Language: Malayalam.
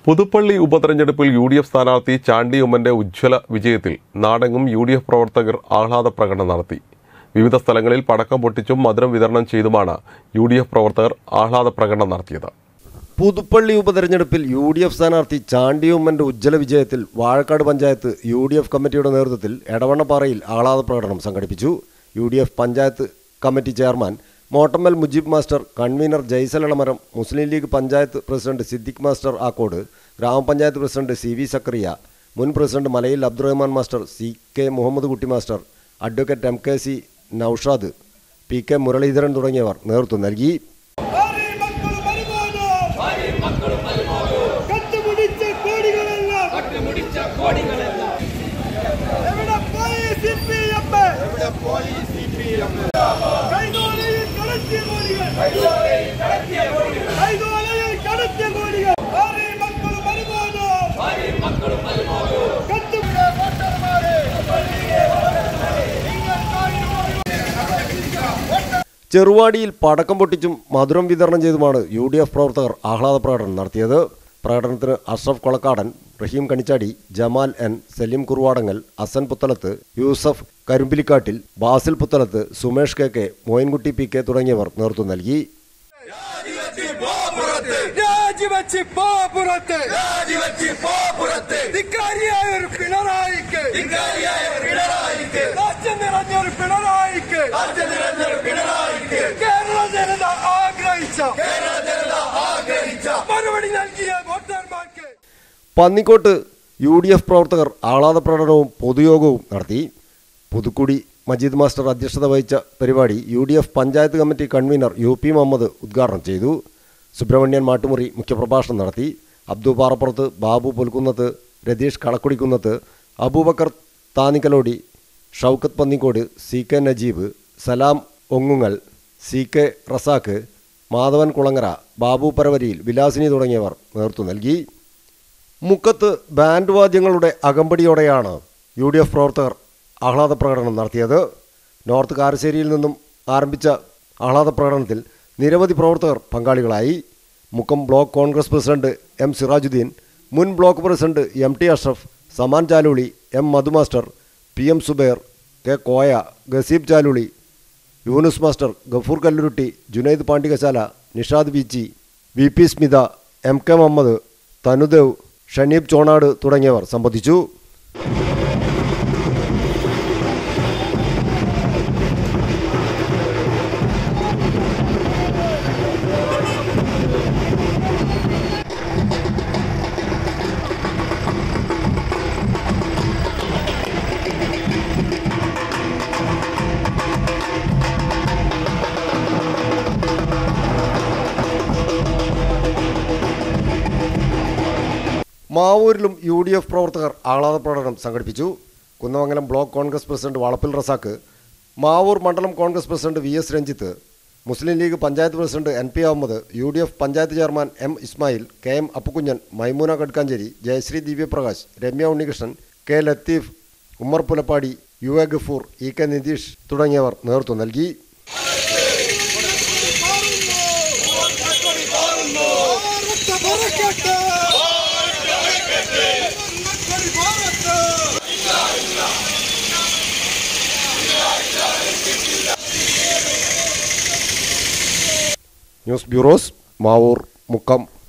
പുതുപ്പള്ളി ഉപതെരഞ്ഞെടുപ്പിൽ യു ഡി എഫ് സ്ഥാനാർത്ഥി ചാണ്ടി ഉമ്മന്റെ ഉജ്ജ്വല വിജയത്തിൽ നാടെങ്ങും യു ഡി എഫ് പ്രവർത്തകർ ആഹ്ലാദ പ്രകടനം നടത്തി വിവിധ സ്ഥലങ്ങളിൽ പടക്കം പൊട്ടിച്ചും മധുരം വിതരണം ചെയ്തുമാണ് യു ഡി എഫ് പ്രവർത്തകർ ആഹ്ലാദ പ്രകടനം നടത്തിയത് പുതുപ്പള്ളി ഉപതെരഞ്ഞെടുപ്പിൽ യു ഡി എഫ് സ്ഥാനാർത്ഥി ചാണ്ടിയുമ്മന്റെ ഉജ്ജ്വല വിജയത്തിൽ Vazhakkad panchayat U D F കമ്മിറ്റിയുടെ നേതൃത്വത്തിൽ എടവണ്ണപ്പാറയിൽ ആഹ്ലാദ പ്രകടനം സംഘടിപ്പിച്ചു U D F panchayat committee chairman Mottammal Mujeeb master convener Jaisal Elamaram Muslim League panchayat president Siddique master Akkode ഗ്രാമപഞ്ചായത്ത് പ്രസിഡന്റ് സി വി സക്കറിയ മുൻ president Malayil Abdurahman master C K Muhammad Kutty master advocate M K C Noushad P K Muraleedharan തുടങ്ങിയവർ നേതൃത്വം നൽകി ഭാരി മക്കളും മരുമോനും കട്ടുപിടിച്ച കോടികളെല്ലാം കട്ടുമുടിച്ച കോടികളെല്ലാം എവിടെ പോയി സിപിഎം എവിടെ പോയി സിപിഎം കൈതോലയിൽ കടത്തിയ കോടികൾ കൈതോലയിൽ കടത്തിയ കോടികൾ കൈതോലയിൽ കടത്തിയ കോടികൾ ഭാരി മക്കളും മരുമോനും ഭാര്യ മക്കളും മരുമോനും കട്ടുപിടിച്ച വോട്ടർമാരെ നിങ്ങൾ ചെറുവാടിയിൽ പടക്കം പൊട്ടിച്ചും മധുരം വിതരണം ചെയ്തുമാണ് യു ഡി എഫ് പ്രവർത്തകർ ആഹ്ലാദ പ്രകടനം നടത്തിയത് പ്രകടനത്തിന് Ashraf Kolakkadan Raheem Kanichadi Jamal N Saleem Kuruvadangal Asan Puthalath Yusuf Karumbilikkattil Basil Puthalath Sumesh K K Moyinkutty P K തുടങ്ങിയവർ നേതൃത്വം നൽകി രാജിവെച്ച് പോ പുറത്ത് രാജിവെച്ച് പോ പുറത്ത് ധിക്കാരിയായ ഒരു പിണറായിക്ക് ധിക്കാരിയായ ഒരു പിണറായിക്ക് രാജ്യം നിറഞ്ഞൊരു പിണറായിക്ക് രാജ്യം നിറഞ്ഞൊരു പിണറായിക്ക് കേരള ജനത ആഗ്രഹിച്ച കേരള ജനത ആഗ്രഹിച്ച മറുപടി നൽകിയ വോട്ടർമാർക്ക് പന്നിക്കോട്ട് യു ഡി എഫ് പ്രവർത്തകർ ആഹ്ലാദ പ്രകടനവും പൊതുയോഗവും നടത്തി പുതുക്കുടി മജീദ് മാസ്റ്റർ അധ്യക്ഷത വഹിച്ച പരിപാടി U D F panchayat committee convener U P Muhammad ഉദ്ഘാടനം ചെയ്തു സുബ്രഹ്മണ്യൻ മാട്ടുമുറി മുഖ്യപ്രഭാഷണം നടത്തി അബ്ദു പാറപ്പുറത്ത് ബാബു പുൽക്കുന്നത്ത് രതീഷ് കളക്കുടിക്കുന്നത്ത് അബൂബക്കർ താനിക്കലോടി ഷൗക്കത്ത് പന്നിക്കോട് സി കെ നജീബ് സലാം ഒങ്ങുങ്ങൽ സി കെ റസാഖ് മാധവൻ കുളങ്ങര ബാബു പരവരിയിൽ വിലാസിനി തുടങ്ങിയവർ നേതൃത്വം നൽകി മുക്കത്ത് ബാൻഡ് വാദ്യങ്ങളുടെ അകമ്പടിയോടെയാണ് യു ഡി എഫ് പ്രവർത്തകർ ആഹ്ലാദ പ്രകടനം നടത്തിയത് നോർത്ത് കാരശ്ശേരിയിൽ നിന്നും ആരംഭിച്ച ആഹ്ലാദ പ്രകടനത്തിൽ നിരവധി പ്രവർത്തകർ പങ്കാളികളായി Mukkam block Congress president M Sirajuddin മുൻ block president M T Ashraf Saman Chaluli M Madhu master P M Subair K Koya Gaseeb Chaluli Yunus master Gafoor Kalluruti Junaid Pandikasala Nishad Beechi V P Smitha M K Muhammad Thanudev Shaneeb Chonad തുടങ്ങിയവർ സംബന്ധിച്ചു മാവൂരിലും യു ഡി എഫ് പ്രവർത്തകർ ആഹ്ലാദ പ്രകടനം സംഘടിപ്പിച്ചു കുന്നമംഗലം ബ്ലോക്ക് കോൺഗ്രസ് പ്രസിഡന്റ് വളപ്പിൽ റസാക്ക് മാവൂർ മണ്ഡലം Congress president V S Ranjith Muslim League panchayat president N P Ahmed U D F panchayat chairman M Ismail K M Appukunhan Maimoona Kadkancheri Jayasree Divyaprakash Ramya Unnikrishnan K Latheef Ummer Pulappadi U A Gafoor E K Nitheesh തുടങ്ങിയവർ നേതൃത്വം നൽകി ഭാരത പറക്കട്ടെ മക്കളി ഭാരത് ന്യൂസ് ബ്യൂറോസ് മാവൂർ മുക്കം